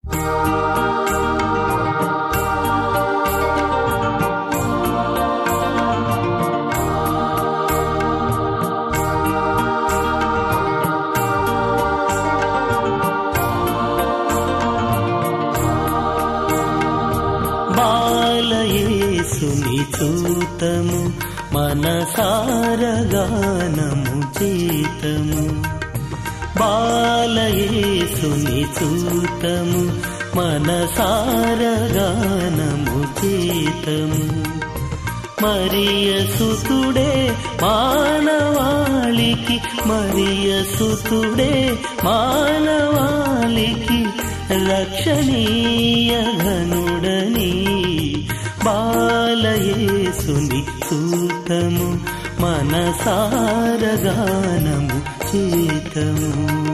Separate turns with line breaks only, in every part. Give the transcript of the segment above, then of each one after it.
బాలయేసుని చూతము మనసారగానము చేతము బాలయేసుని చూతము మనసారగానము చేతము మరియ సుతుడే మానవాళికి మరియ సుతుడే మానవాళికి రక్షణీయ ఘనుడని బాలయేసుని సూతము మనసారగానము చేతము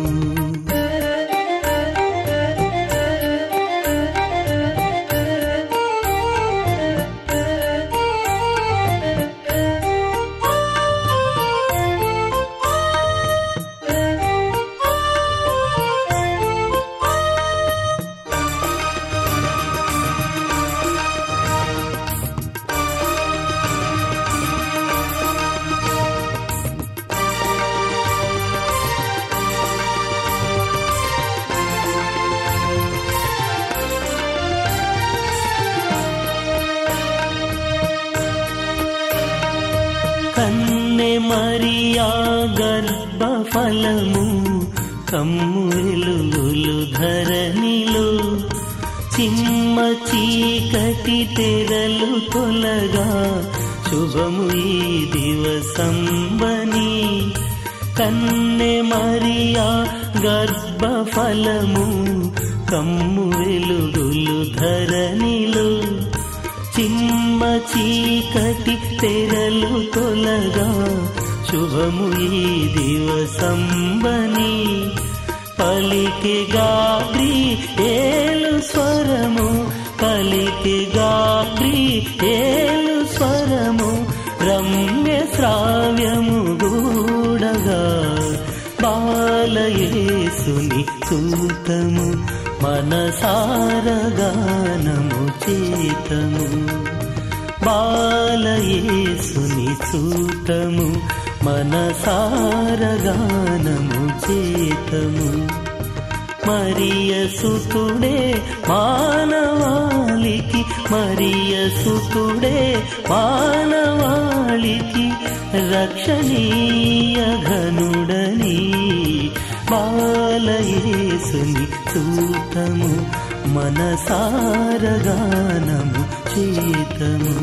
కన్నె మరియా గర్భ ఫలము కమ్ములుగులు ధరణిలో చిమ్మ చీకటి తెరలు తొలగా శుభము ఈ దివసంబని కన్నె మరియా గర్భ ఫలము కమ్ము వెలుగులు ధరణిలో చిమ్మ చీకటి తెరలు తొలగా శుభము ఈ దివసంబని పలికి గాబ్రి ఏలు స్వరము పలికి గాబ్రి ఏలు స్వరము రమ్య శ్రావ్యము గూడగా బాలయేసుని సూతము మనసారగానము చేతము బాలయేసుని సూతము మనసారగానము చేతము మరియ సుతుడే మానవాళికి మరియ సుతుడే మానవాళికి రక్షణీయ ఘనుడని బాలయేసుని సూతము మనసారగానము చేతము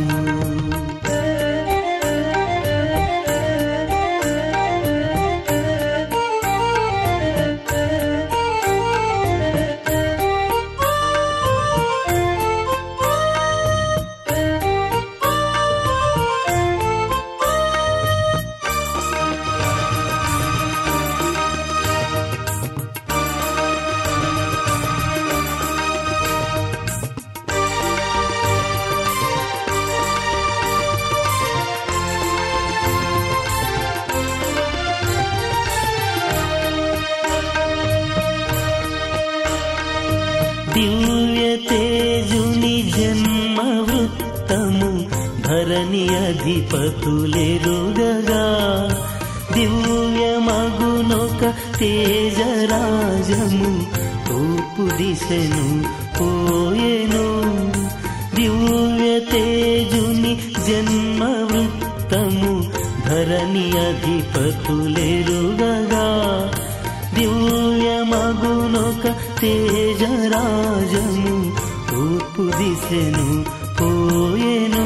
దివ్య తేజుని జన్మ వృత్తము ధరణి అధిపతులెరుగగా దివ్య మగునొక తేజరాజము తూర్పు దిశను పోయెను దివ్య తేజుని జన్మ వృత్తము ధరణి అధిపతులెరుగగా దివ్య మగునొక తేజరాజము తూర్పు దిశను పోయెను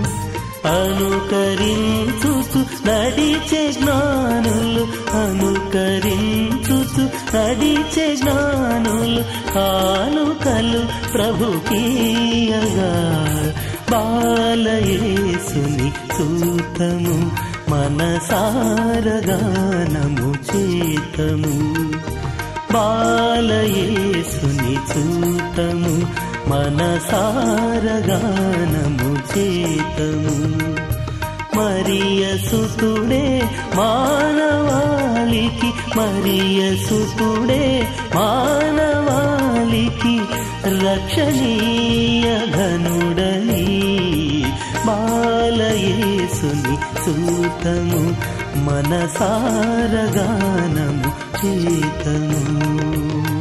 అనుకరించుతు నడిచే జ్ఞానులు అనుకరించుతు నడిచే జ్ఞానులు కానుకలు ప్రభుకీయగా బాలయేసుని సూతము మనసారగానము చేతము బాలయేసుని చూతము మనసారగానము చేతము మరియ సుతుడే మానవాళికి మరియ సుతుడే మానవాళికి ప్రీతి రక్షణీయ ఘనుడని బాలయేసుని సూతము మనసారగానము చేతము